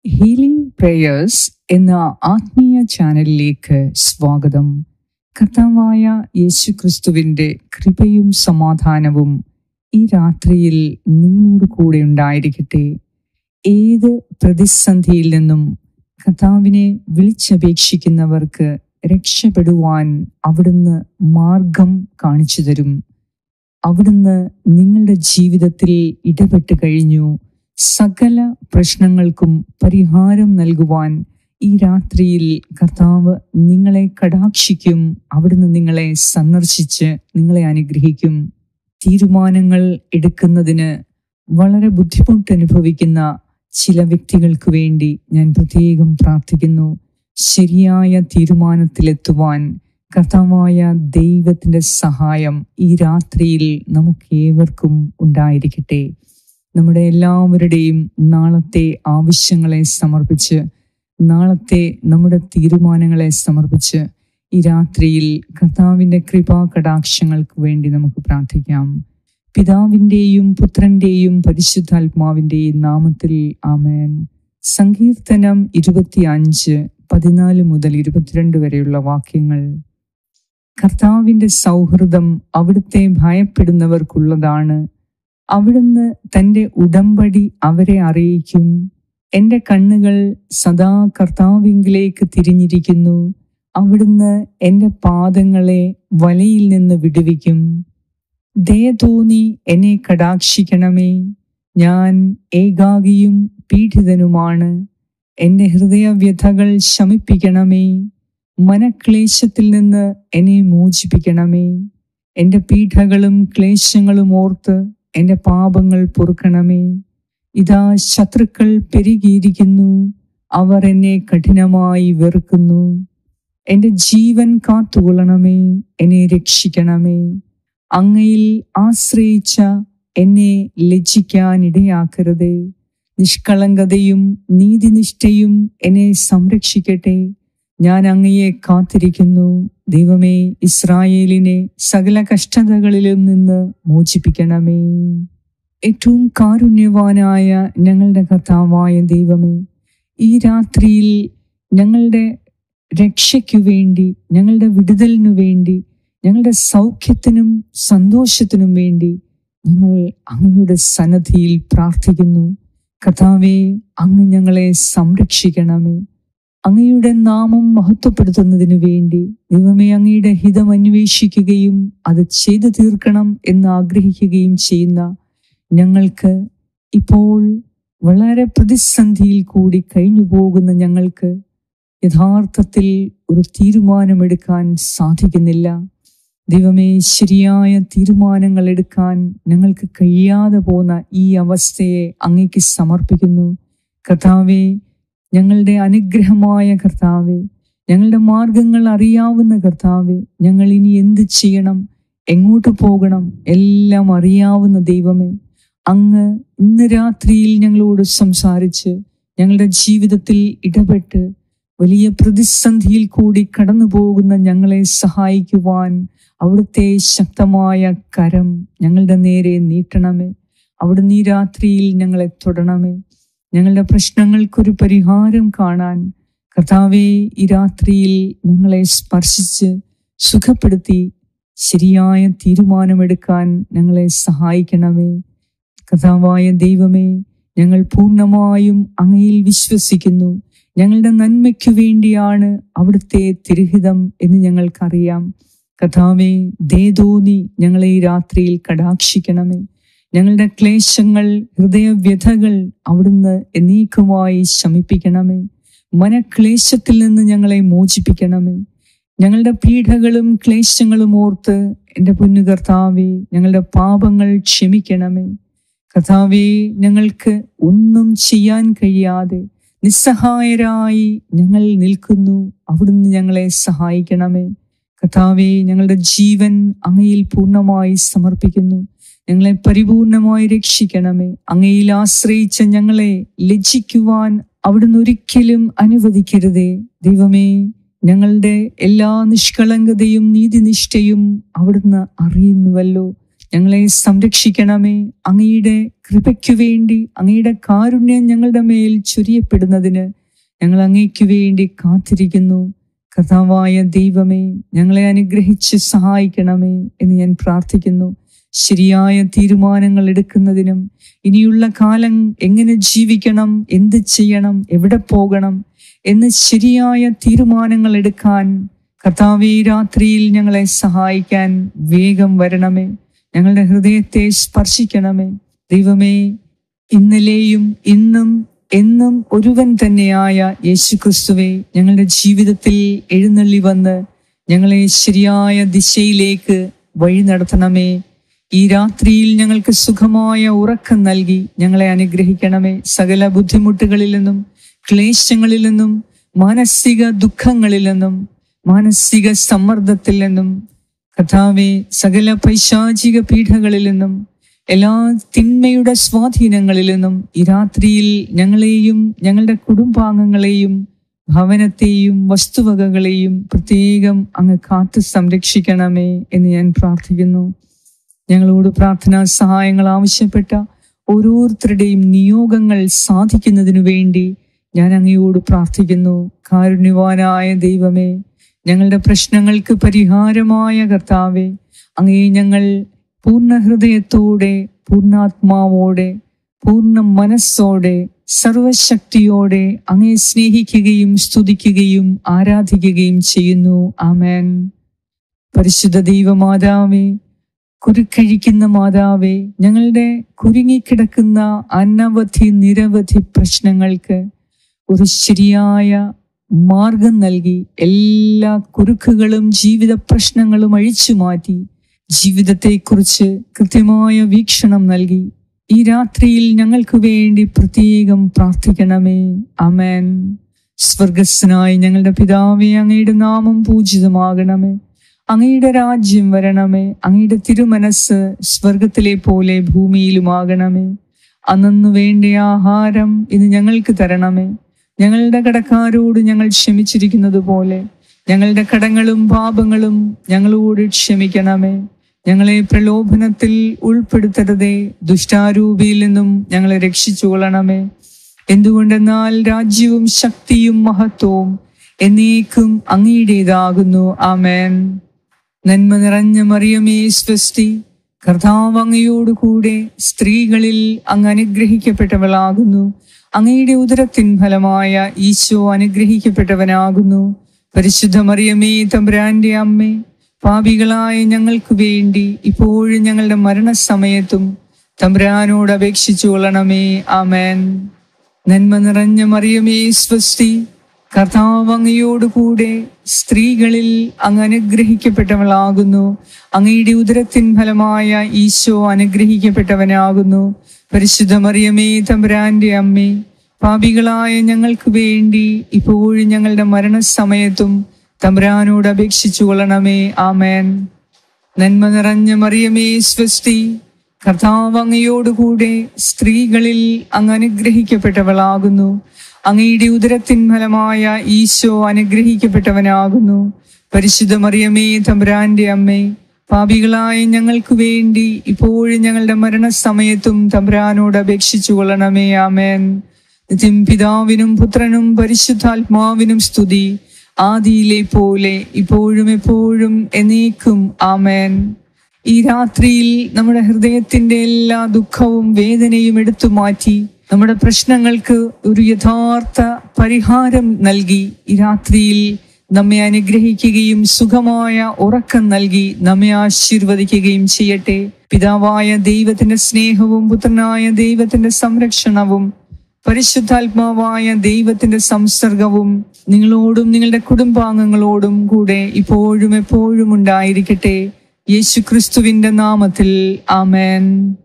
healing prayers എന്ന ആത്മീയ ചാനലിലേക്ക് സ്വാഗതം കർത്താവായ യേശു ക്രിസ്തുവിൻ്റെ കൃപയും സമാധാനവും ഈ രാത്രിയിൽ നിങ്ങളോട് കൂടെ ഉണ്ടായിരിക്കട്ടെ ഏത് പ്രതിസന്ധിയിൽ നിന്നും കർത്താവിനെ വിളിച്ചപേക്ഷിക്കുന്നവർക്ക് രക്ഷപ്പെടുവാൻ അവിടുന്ന് മാർഗം കാണിച്ചു തരും അവിടുന്ന് നിങ്ങളുടെ ജീവിതത്തിൽ ഇടപെട്ട് കഴിഞ്ഞു സകല പ്രശ്നങ്ങൾക്കും പരിഹാരം നൽകുവാൻ ഈ രാത്രിയിൽ കർത്താവ് നിങ്ങളെ കടാക്ഷിക്കും അവിടുന്ന് നിങ്ങളെ സന്ദർശിച്ച് നിങ്ങളെ അനുഗ്രഹിക്കും തീരുമാനങ്ങൾ എടുക്കുന്നതിന് വളരെ ബുദ്ധിമുട്ട് അനുഭവിക്കുന്ന ചില വ്യക്തികൾക്ക് വേണ്ടി ഞാൻ പ്രത്യേകം പ്രാർത്ഥിക്കുന്നു ശരിയായ തീരുമാനത്തിലെത്തുവാൻ കർത്താവായ ദൈവത്തിന്റെ സഹായം ഈ രാത്രിയിൽ നമുക്ക് ഏവർക്കും ഉണ്ടായിരിക്കട്ടെ നമ്മുടെ എല്ലാവരുടെയും നാളത്തെ ആവശ്യങ്ങളെ സമർപ്പിച്ച് നാളത്തെ നമ്മുടെ തീരുമാനങ്ങളെ സമർപ്പിച്ച് ഈ രാത്രിയിൽ കർത്താവിന്റെ കൃപാ കടാക്ഷങ്ങൾക്ക് വേണ്ടി നമുക്ക് പ്രാർത്ഥിക്കാം പിതാവിൻ്റെയും പുത്രന്റെയും പരിശുദ്ധാത്മാവിൻ്റെയും നാമത്തിൽ ആമേൻ സങ്കീർത്തനം ഇരുപത്തിയഞ്ച് പതിനാല് മുതൽ ഇരുപത്തിരണ്ട് വരെയുള്ള വാക്യങ്ങൾ കർത്താവിന്റെ സൗഹൃദം അവിടുത്തെ ഭയപ്പെടുന്നവർക്കുള്ളതാണ് അവിടുന്ന് തൻ്റെ ഉടമ്പടി അവരെ അറിയിക്കും എൻ്റെ കണ്ണുകൾ സദാ കർത്താവിങ്കിലേക്ക് തിരിഞ്ഞിരിക്കുന്നു അവിടുന്ന് എൻ്റെ പാദങ്ങളെ വലയിൽ നിന്ന് വിടുവിക്കും ദയ തോന്നി എന്നെ കടാക്ഷിക്കണമേ ഞാൻ ഏകാകിയും പീഡിതനുമാണ് എൻ്റെ ഹൃദയവ്യഥകൾ ശമിപ്പിക്കണമേ മനക്ലേശത്തിൽ നിന്ന് എന്നെ മോചിപ്പിക്കണമേ എൻ്റെ പീഠകളും ക്ലേശങ്ങളും ഓർത്ത് എൻ്റെ പാപങ്ങൾ പൊറുക്കണമേ ഇതാ ശത്രുക്കൾ പെരുകിയിരിക്കുന്നു അവർ എന്നെ കഠിനമായി വെറുക്കുന്നു എൻ്റെ ജീവൻ കാത്തുകൊള്ളണമേ എന്നെ രക്ഷിക്കണമേ അങ്ങയിൽ ആശ്രയിച്ച എന്നെ ലജ്ജിക്കാൻ ഇടയാക്കരുതേ നിഷ്കളങ്കതയും നീതിനിഷ്ഠയും എന്നെ സംരക്ഷിക്കട്ടെ ഞാൻ അങ്ങയെ കാത്തിരിക്കുന്നു ദൈവമേ ഇസ്രായേലിനെ സകല കഷ്ടതകളിലും നിന്ന് മോചിപ്പിക്കണമേ ഏറ്റവും കാരുണ്യവാനായ ഞങ്ങളുടെ കർത്താവായ ദൈവമേ ഈ രാത്രിയിൽ ഞങ്ങളുടെ രക്ഷയ്ക്കു വേണ്ടി ഞങ്ങളുടെ വിടുതലിനു വേണ്ടി ഞങ്ങളുടെ സൗഖ്യത്തിനും സന്തോഷത്തിനും വേണ്ടി ഞങ്ങൾ അങ്ങയുടെ സന്നദ്ധിയിൽ പ്രാർത്ഥിക്കുന്നു കർത്താവെ അങ്ങ് ഞങ്ങളെ സംരക്ഷിക്കണമേ അങ്ങയുടെ നാമം മഹത്വപ്പെടുത്തുന്നതിനു വേണ്ടി ദൈവമേ അങ്ങയുടെ ഹിതം അന്വേഷിക്കുകയും അത് ചെയ്തു തീർക്കണം എന്ന് ആഗ്രഹിക്കുകയും ചെയ്യുന്ന ഞങ്ങൾക്ക് ഇപ്പോൾ വളരെ പ്രതിസന്ധിയിൽ കൂടി കഴിഞ്ഞു പോകുന്ന ഞങ്ങൾക്ക് യഥാർത്ഥത്തിൽ ഒരു തീരുമാനമെടുക്കാൻ സാധിക്കുന്നില്ല ദൈവമേ ശരിയായ തീരുമാനങ്ങൾ എടുക്കാൻ ഞങ്ങൾക്ക് കഴിയാതെ പോകുന്ന ഈ അവസ്ഥയെ അങ്ങേക്ക് സമർപ്പിക്കുന്നു കർത്താവെ ഞങ്ങളുടെ അനുഗ്രഹമായ കർത്താവെ ഞങ്ങളുടെ മാർഗങ്ങൾ അറിയാവുന്ന കർത്താവെ ഞങ്ങൾ ഇനി എന്ത് ചെയ്യണം എങ്ങോട്ട് പോകണം എല്ലാം അറിയാവുന്ന ദൈവമേ അങ്ങ് ഇന്ന് രാത്രിയിൽ ഞങ്ങളോട് സംസാരിച്ച് ഞങ്ങളുടെ ജീവിതത്തിൽ ഇടപെട്ട് വലിയ പ്രതിസന്ധിയിൽ കൂടി കടന്നു പോകുന്ന ഞങ്ങളെ സഹായിക്കുവാൻ അവിടുത്തെ ശക്തമായ കരം ഞങ്ങളുടെ നേരെ നീട്ടണമേ അവിടുന്ന് ഈ രാത്രിയിൽ ഞങ്ങളെ തൊടണമേ ഞങ്ങളുടെ പ്രശ്നങ്ങൾക്കൊരു പരിഹാരം കാണാൻ കർത്താവെ ഈ രാത്രിയിൽ ഞങ്ങളെ സ്പർശിച്ച് സുഖപ്പെടുത്തി ശരിയായ തീരുമാനമെടുക്കാൻ ഞങ്ങളെ സഹായിക്കണമേ കർത്താവായ ദൈവമേ ഞങ്ങൾ പൂർണ്ണമായും അങ്ങയിൽ വിശ്വസിക്കുന്നു ഞങ്ങളുടെ നന്മയ്ക്കു വേണ്ടിയാണ് അവിടുത്തെ തിരുഹിതം എന്ന് ഞങ്ങൾക്കറിയാം കഥാവേ ദേതോന്നി ഞങ്ങളെ ഈ രാത്രിയിൽ കടാക്ഷിക്കണമേ ഞങ്ങളുടെ ക്ലേശങ്ങൾ ഹൃദയവ്യഥകൾ അവിടുന്ന് എന്നീക്കുമായി ശമിപ്പിക്കണമേ മനക്ലേശത്തിൽ നിന്ന് ഞങ്ങളെ മോചിപ്പിക്കണമേ ഞങ്ങളുടെ പീഠകളും ക്ലേശങ്ങളും ഓർത്ത് എൻ്റെ പൊന്നു കർത്താവേ ഞങ്ങളുടെ പാപങ്ങൾ ക്ഷമിക്കണമേ കർത്താവേ ഞങ്ങൾക്ക് ഒന്നും ചെയ്യാൻ കഴിയാതെ നിസ്സഹായരായി ഞങ്ങൾ നിൽക്കുന്നു അവിടുന്ന് ഞങ്ങളെ സഹായിക്കണമേ കർത്താവെ ഞങ്ങളുടെ ജീവൻ അങ്ങയിൽ പൂർണ്ണമായി സമർപ്പിക്കുന്നു ഞങ്ങളെ പരിപൂർണമായി രക്ഷിക്കണമേ അങ്ങയിൽ ആശ്രയിച്ച ഞങ്ങളെ ലജ്ജിക്കുവാൻ അവിടുന്ന് ഒരിക്കലും അനുവദിക്കരുതേ ദൈവമേ ഞങ്ങളുടെ എല്ലാ നിഷ്കളങ്കതയും നീതിനിഷ്ഠയും അവിടുന്ന് അറിയുന്നുവല്ലോ ഞങ്ങളെ സംരക്ഷിക്കണമേ അങ്ങയുടെ കൃപയ്ക്കു വേണ്ടി അങ്ങയുടെ കാരുണ്യം ഞങ്ങളുടെ മേൽ ചൊരിയപ്പെടുന്നതിന് ഞങ്ങൾ അങ്ങയ്ക്കു വേണ്ടി കാത്തിരിക്കുന്നു കർത്താവായ ദൈവമേ ഞങ്ങളെ അനുഗ്രഹിച്ച് സഹായിക്കണമേ എന്ന് ഞാൻ പ്രാർത്ഥിക്കുന്നു ശരിയായ തീരുമാനങ്ങൾ എടുക്കുന്നതിനും ഇനിയുള്ള കാലം എങ്ങനെ ജീവിക്കണം എന്ത് ചെയ്യണം എവിടെ പോകണം എന്ന് ശരിയായ തീരുമാനങ്ങൾ എടുക്കാൻ കർത്താവേ രാത്രിയിൽ ഞങ്ങളെ സഹായിക്കാൻ വേഗം വരണമേ ഞങ്ങളുടെ ഹൃദയത്തെ സ്പർശിക്കണമേ ദൈവമേ ഇന്നലെയും ഇന്നും എന്നും ഒരുവൻ തന്നെയായ യേശുക്രിസ്തുവെ ഞങ്ങളുടെ ജീവിതത്തിൽ എഴുന്നള്ളി വന്ന് ഞങ്ങളെ ശരിയായ ദിശയിലേക്ക് വഴി നടത്തണമേ ഈ രാത്രിയിൽ ഞങ്ങൾക്ക് സുഖമായ ഉറക്കം നൽകി ഞങ്ങളെ അനുഗ്രഹിക്കണമേ സകല ബുദ്ധിമുട്ടുകളിൽ നിന്നും ക്ലേശങ്ങളിൽ നിന്നും മാനസിക ദുഃഖങ്ങളിൽ നിന്നും മാനസിക സമ്മർദ്ദത്തിൽ നിന്നും കഥാവെ സകല പൈശാചിക പീഠകളിൽ നിന്നും എല്ലാ തിന്മയുടെ സ്വാധീനങ്ങളിൽ നിന്നും ഈ രാത്രിയിൽ ഞങ്ങളെയും ഞങ്ങളുടെ കുടുംബാംഗങ്ങളെയും ഭവനത്തെയും വസ്തുവകകളെയും പ്രത്യേകം അങ്ങ് കാത്തു സംരക്ഷിക്കണമേ എന്ന് ഞാൻ പ്രാർത്ഥിക്കുന്നു ഞങ്ങളോട് പ്രാർത്ഥനാ സഹായങ്ങൾ ആവശ്യപ്പെട്ട ഓരോരുത്തരുടെയും നിയോഗങ്ങൾ സാധിക്കുന്നതിനു വേണ്ടി ഞാൻ അങ്ങയോട് പ്രാർത്ഥിക്കുന്നു കാരുണ്യവാനായ ദൈവമേ ഞങ്ങളുടെ പ്രശ്നങ്ങൾക്ക് പരിഹാരമായ കർത്താവെ അങ്ങേ ഞങ്ങൾ പൂർണ്ണ ഹൃദയത്തോടെ പൂർണ്ണാത്മാവോടെ പൂർണ്ണ മനസ്സോടെ സർവശക്തിയോടെ അങ്ങേ സ്നേഹിക്കുകയും സ്തുതിക്കുകയും ആരാധിക്കുകയും ചെയ്യുന്നു ആമേൻ പരിശുദ്ധ ദൈവമാതാവേ കുരുക്കഴിക്കുന്ന മാതാവേ ഞങ്ങളുടെ കുരുങ്ങിക്കിടക്കുന്ന അനവധി നിരവധി പ്രശ്നങ്ങൾക്ക് ഒരു ശരിയായ മാർഗം നൽകി എല്ലാ കുരുക്കുകളും ജീവിത പ്രശ്നങ്ങളും അഴിച്ചു മാറ്റി ജീവിതത്തെക്കുറിച്ച് കൃത്യമായ വീക്ഷണം നൽകി ഈ രാത്രിയിൽ ഞങ്ങൾക്ക് വേണ്ടി പ്രത്യേകം പ്രാർത്ഥിക്കണമേ അമേൻ സ്വർഗസ്നായി ഞങ്ങളുടെ പിതാവേ അങ്ങയുടെ നാമം പൂജിതമാകണമേ അങ്ങയുടെ രാജ്യം വരണമേ അങ്ങയുടെ തിരുമനസ് സ്വർഗത്തിലെ പോലെ ഭൂമിയിലുമാകണമേ അന്നു വേണ്ട ആഹാരം ഇന്ന് ഞങ്ങൾക്ക് തരണമേ ഞങ്ങളുടെ കടക്കാരോട് ഞങ്ങൾ ക്ഷമിച്ചിരിക്കുന്നത് പോലെ ഞങ്ങളുടെ കടങ്ങളും പാപങ്ങളും ഞങ്ങളോട് ക്ഷമിക്കണമേ ഞങ്ങളെ പ്രലോഭനത്തിൽ ഉൾപ്പെടുത്തരുതേ ദുഷ്ടാരൂപിയിൽ നിന്നും ഞങ്ങളെ രക്ഷിച്ചു കൊള്ളണമേ എന്തുകൊണ്ടെന്നാൽ രാജ്യവും ശക്തിയും മഹത്വവും എന്നേക്കും അങ്ങയുടേതാകുന്നു ആമേൻ നന്മ നിറഞ്ഞ മറിയമേ സ്വസ്തി കർത്താവ് അങ്ങയോട് കൂടെ സ്ത്രീകളിൽ അങ്ങ് അനുഗ്രഹിക്കപ്പെട്ടവളാകുന്നു അങ്ങയുടെ ഉദരത്തിൻ ഫലമായ ഈശോ അനുഗ്രഹിക്കപ്പെട്ടവനാകുന്നു പരിശുദ്ധ മറിയമേ തമ്പുരാന്റെ അമ്മേ പാപികളായ ഞങ്ങൾക്ക് വേണ്ടി ഇപ്പോഴും ഞങ്ങളുടെ മരണസമയത്തും തമ്പുരാനോട് അപേക്ഷിച്ചു കൊള്ളണമേ ആമേൻ നന്മ നിറഞ്ഞ മറിയമേ സ്വസ്തി കർത്താവ് അങ്ങയോട് കൂടെ സ്ത്രീകളിൽ അങ്ങ് അനുഗ്രഹിക്കപ്പെട്ടവളാകുന്നു അങ്ങയുടെ ഉദരത്തിൻ ഫലമായ ഈശോ അനുഗ്രഹിക്കപ്പെട്ടവനാകുന്നു പരിശുദ്ധ മറിയമേ തമ്പുരാന്റെ അമ്മേ പാപികളായ ഞങ്ങൾക്ക് വേണ്ടി ഇപ്പോഴും ഞങ്ങളുടെ മരണസമയത്തും തമ്പുരാനോട് അപേക്ഷിച്ചു കൊള്ളണമേ ആമേൻ നന്മ നിറഞ്ഞ മറിയമേ സ്വസ്തി കർത്താവ് അങ്ങയോടുകൂടെ സ്ത്രീകളിൽ അങ്ങ് അനുഗ്രഹിക്കപ്പെട്ടവളാകുന്നു അങ്ങയുടെ ഉദരത്തിൻ ഫലമായ ഈശോ അനുഗ്രഹിക്കപ്പെട്ടവനാകുന്നു പരിശുദ്ധ മറിയമേ തമ്പുരാന്റെ അമ്മേ പാപികളായ ഞങ്ങൾക്ക് വേണ്ടി ഇപ്പോഴും ഞങ്ങളുടെ മരണസമയത്തും തമ്പുരാനോട് അപേക്ഷിച്ചു കൊള്ളണമേ ആമേൻ നിത്യം പിതാവിനും പുത്രനും പരിശുദ്ധാത്മാവിനും സ്തുതി ആദിയിലെ പോലെ ഇപ്പോഴും എപ്പോഴും എന്നേക്കും ആമേൻ ഈ രാത്രിയിൽ നമ്മുടെ ഹൃദയത്തിന്റെ എല്ലാ ദുഃഖവും വേദനയും എടുത്തു മാറ്റി നമ്മുടെ പ്രശ്നങ്ങൾക്ക് ഒരു യഥാർത്ഥ പരിഹാരം നൽകി ഈ രാത്രിയിൽ നമ്മെ അനുഗ്രഹിക്കുകയും സുഖമായ ഉറക്കം നൽകി നമ്മെ ആശീർവദിക്കുകയും ചെയ്യട്ടെ പിതാവായ ദൈവത്തിന്റെ സ്നേഹവും പുത്രനായ ദൈവത്തിന്റെ സംരക്ഷണവും പരിശുദ്ധാത്മാവായ ദൈവത്തിന്റെ സംസർഗവും നിങ്ങളോടും നിങ്ങളുടെ കുടുംബാംഗങ്ങളോടും കൂടെ ഇപ്പോഴും എപ്പോഴും ഉണ്ടായിരിക്കട്ടെ യേശു ക്രിസ്തുവിന്റെ നാമത്തിൽ ആമേൻ